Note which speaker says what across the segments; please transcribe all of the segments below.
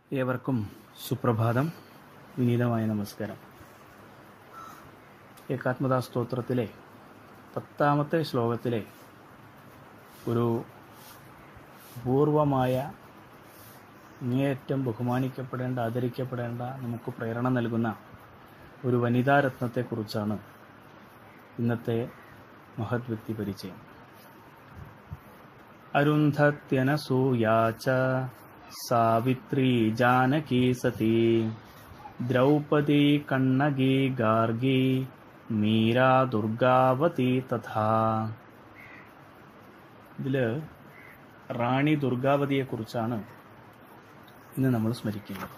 Speaker 1: ഏവർക്കും സുപ്രഭാതം വിനീതമായ നമസ്കാരം ഏകാത്മതാ സ്തോത്രത്തിലെ പത്താമത്തെ ശ്ലോകത്തിലെ ഒരു പൂർവമായ അങ്ങേയറ്റം ബഹുമാനിക്കപ്പെടേണ്ട ആദരിക്കപ്പെടേണ്ട നമുക്ക് പ്രേരണ നൽകുന്ന ഒരു വനിതാരത്നത്തെക്കുറിച്ചാണ് ഇന്നത്തെ മഹത് വ്യക്തി പരിചയം അരുന്ധത്യനസൂയാ ച സാവിത്രി ജാനകി സതി ദ്രൗപദി കണ്ണകി ഗാർഗി മീര ദുർഗാവതി തഥാ ഇതില് റാണി ദുർഗാവതിയെ കുറിച്ചാണ് ഇന്ന് നമ്മൾ സ്മരിക്കുന്നത്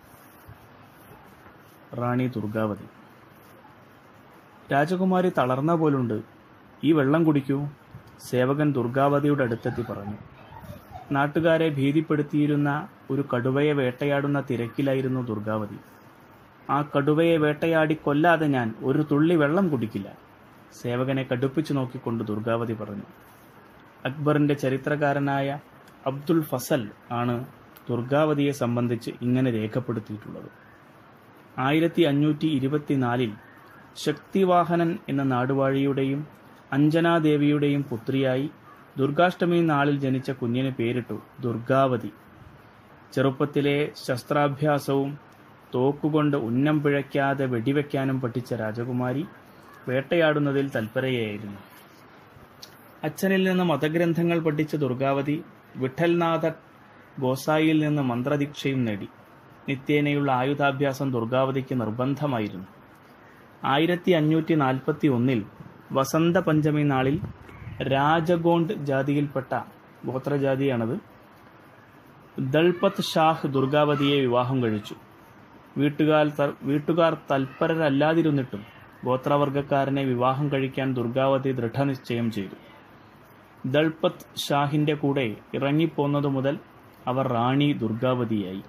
Speaker 1: റാണി ദുർഗാവതി രാജകുമാരി തളർന്ന പോലുണ്ട് ഈ വെള്ളം കുടിക്കൂ സേവകൻ ദുർഗാവതിയുടെ അടുത്തെത്തി പറഞ്ഞു നാട്ടുകാരെ ഭീതിപ്പെടുത്തിയിരുന്ന ഒരു കടുവയെ വേട്ടയാടുന്ന തിരക്കിലായിരുന്നു ദുർഗാവതി ആ കടുവയെ വേട്ടയാടി കൊല്ലാതെ ഞാൻ ഒരു തുള്ളി വെള്ളം കുടിക്കില്ല സേവകനെ കടുപ്പിച്ചു നോക്കിക്കൊണ്ട് ദുർഗാവതി പറഞ്ഞു അക്ബറിന്റെ ചരിത്രകാരനായ അബ്ദുൽ ഫസൽ ആണ് ദുർഗാവതിയെ സംബന്ധിച്ച് ഇങ്ങനെ രേഖപ്പെടുത്തിയിട്ടുള്ളത് ആയിരത്തി അഞ്ഞൂറ്റി ഇരുപത്തിനാലിൽ ശക്തിവാഹനൻ എന്ന നാടുവാഴിയുടെയും അഞ്ജനാദേവിയുടെയും പുത്രിയായി ദുർഗാഷ്ടമി നാളിൽ ജനിച്ച കുഞ്ഞിന് പേരിട്ടു ദുർഗാവതി ചെറുപ്പത്തിലെ ശസ്ത്രാഭ്യാസവും തോക്കുകൊണ്ട് ഉന്നം പിഴയ്ക്കാതെ വെടിവെക്കാനും പഠിച്ച രാജകുമാരി വേട്ടയാടുന്നതിൽ തൽപരയായിരുന്നു അച്ഛനിൽ നിന്ന് മതഗ്രന്ഥങ്ങൾ പഠിച്ച ദുർഗാവതി വിഠൽനാഥ ഗോസായിയിൽ നിന്ന് മന്ത്രദീക്ഷയും നേടി നിത്യേനയുള്ള ആയുധാഭ്യാസം ദുർഗാവതിക്ക് നിർബന്ധമായിരുന്നു ആയിരത്തി അഞ്ഞൂറ്റി നാൽപ്പത്തി ഒന്നിൽ വസന്ത പഞ്ചമി നാളിൽ രാജഗോണ്ട് ജാതിയിൽപ്പെട്ട ഗോത്രജാതിയാണത് ദൾപത് ഷാഹ് ദുർഗാവതിയെ വിവാഹം കഴിച്ചു വീട്ടുകാർ ത- വീട്ടുകാർ തൽപരരല്ലാതിരുന്നിട്ടും ഗോത്രവർഗക്കാരനെ വിവാഹം കഴിക്കാൻ ദുർഗാവതി ദൃഢനിശ്ചയം ചെയ്തു ദൾപത് ഷാഹിന്റെ കൂടെ ഇറങ്ങിപ്പോന്നതു മുതൽ അവർ റാണി ദുർഗാവതിയായി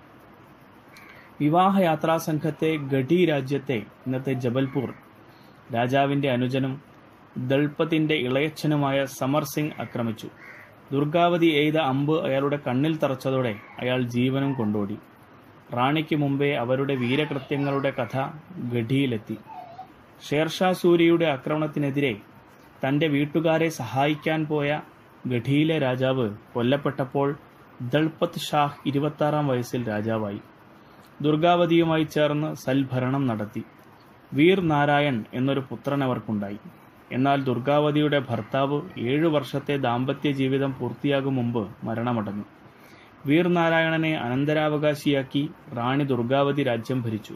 Speaker 1: വിവാഹയാത്രാ സംഘത്തെ ഗഡി രാജ്യത്തെ ഇന്നത്തെ ജബൽപൂർ രാജാവിന്റെ അനുജനും ദൾപത്തിന്റെ ഇളയച്ഛനുമായ സമർ സിംഗ് ആക്രമിച്ചു ദുർഗാവതി എയ്ത അമ്പ് അയാളുടെ കണ്ണിൽ തറച്ചതോടെ അയാൾ ജീവനും കൊണ്ടോടി റാണിക്ക് മുമ്പേ അവരുടെ വീരകൃത്യങ്ങളുടെ കഥ ഗഡിയിലെത്തി ഷേർഷാ സൂരിയുടെ ആക്രമണത്തിനെതിരെ തന്റെ വീട്ടുകാരെ സഹായിക്കാൻ പോയ ഗഡിയിലെ രാജാവ് കൊല്ലപ്പെട്ടപ്പോൾ ദൾപത് ഷാഹ് ഇരുപത്താറാം വയസ്സിൽ രാജാവായി ദുർഗാവതിയുമായി ചേർന്ന് സൽഭരണം നടത്തി വീർ നാരായൺ എന്നൊരു പുത്രൻ അവർക്കുണ്ടായി എന്നാൽ ദുർഗാവതിയുടെ ഭർത്താവ് ഏഴു വർഷത്തെ ദാമ്പത്യ ജീവിതം പൂർത്തിയാകും മുമ്പ് മരണമടഞ്ഞു വീർ നാരായണനെ അനന്തരാവകാശിയാക്കി റാണി ദുർഗാവതി രാജ്യം ഭരിച്ചു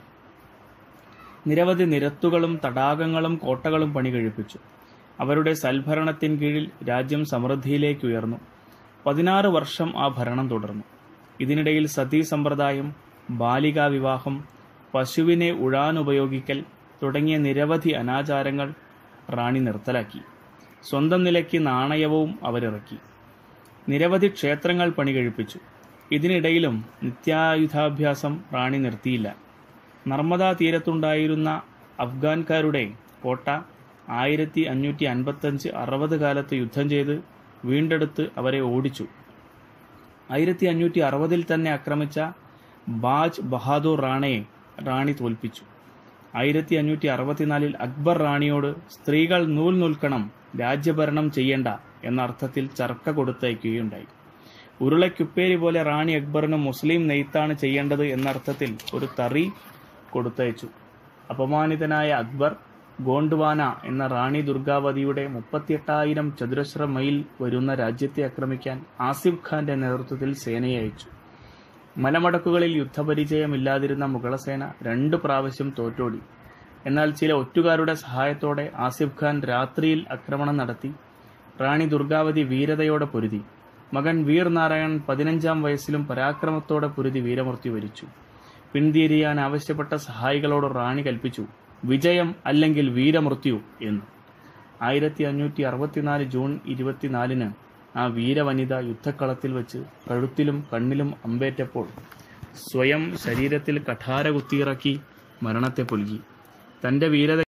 Speaker 1: നിരവധി നിരത്തുകളും തടാകങ്ങളും കോട്ടകളും പണി കഴിപ്പിച്ചു അവരുടെ സൽഭരണത്തിൻ കീഴിൽ രാജ്യം സമൃദ്ധിയിലേക്ക് ഉയർന്നു പതിനാറ് വർഷം ആ ഭരണം തുടർന്നു ഇതിനിടയിൽ സതീ സമ്പ്രദായം ബാലികാ വിവാഹം പശുവിനെ ഉഴാനുപയോഗിക്കൽ തുടങ്ങിയ നിരവധി അനാചാരങ്ങൾ റാണി നിർത്തലാക്കി സ്വന്തം നിലയ്ക്ക് നാണയവും അവരിറക്കി നിരവധി ക്ഷേത്രങ്ങൾ പണി കഴിപ്പിച്ചു ഇതിനിടയിലും നിത്യായുധാഭ്യാസം റാണി നിർത്തിയില്ല നർമ്മദാ തീരത്തുണ്ടായിരുന്ന അഫ്ഗാൻകാരുടെ കോട്ട ആയിരത്തി അഞ്ഞൂറ്റി അൻപത്തഞ്ച് അറുപത് കാലത്ത് യുദ്ധം ചെയ്ത് വീണ്ടെടുത്ത് അവരെ ഓടിച്ചു ആയിരത്തി അഞ്ഞൂറ്റി അറുപതിൽ തന്നെ ആക്രമിച്ച ബാജ് ബഹാദൂർ റാണയെ റാണി തോൽപ്പിച്ചു ആയിരത്തി അഞ്ഞൂറ്റി അറുപത്തിനാലിൽ അക്ബർ റാണിയോട് സ്ത്രീകൾ നൂൽ നൂൽക്കണം രാജ്യഭരണം ചെയ്യേണ്ട എന്ന അർത്ഥത്തിൽ ചർക്ക കൊടുത്തയക്കുകയുണ്ടായി ഉരുളയ്ക്കുപ്പേരി പോലെ റാണി അക്ബറിന് മുസ്ലിം നെയ്ത്താണ് ചെയ്യേണ്ടത് എന്ന അർത്ഥത്തിൽ ഒരു തറി കൊടുത്തയച്ചു അപമാനിതനായ അക്ബർ ഗോണ്ട്വാന എന്ന റാണി ദുർഗാവതിയുടെ മുപ്പത്തിയെട്ടായിരം ചതുരശ്ര മൈൽ വരുന്ന രാജ്യത്തെ ആക്രമിക്കാൻ ആസിഫ് ഖാന്റെ നേതൃത്വത്തിൽ സേനയെ അയച്ചു മലമടക്കുകളിൽ യുദ്ധപരിചയമില്ലാതിരുന്ന മുഗളസേന രണ്ടു പ്രാവശ്യം തോറ്റോടി എന്നാൽ ചില ഒറ്റുകാരുടെ സഹായത്തോടെ ആസിഫ് ഖാൻ രാത്രിയിൽ ആക്രമണം നടത്തി റാണി ദുർഗാവതി വീരതയോടെ പൊരുതി മകൻ വീർ നാരായൺ പതിനഞ്ചാം വയസ്സിലും പരാക്രമത്തോടെ പൊരുതി വീരമൃത്യു വരിച്ചു പിന്തിരിയാൻ ആവശ്യപ്പെട്ട സഹായികളോട് റാണി കൽപ്പിച്ചു വിജയം അല്ലെങ്കിൽ വീരമൃത്യു എന്ന് ആയിരത്തി അഞ്ഞൂറ്റി അറുപത്തിനാല് ജൂൺ ഇരുപത്തിനാലിന് ആ വീരവനിത യുദ്ധക്കളത്തിൽ വെച്ച് കഴുത്തിലും കണ്ണിലും അമ്പേറ്റപ്പോൾ സ്വയം ശരീരത്തിൽ കഠാര കുത്തിയിറക്കി മരണത്തെ പുൽകി തന്റെ വീരത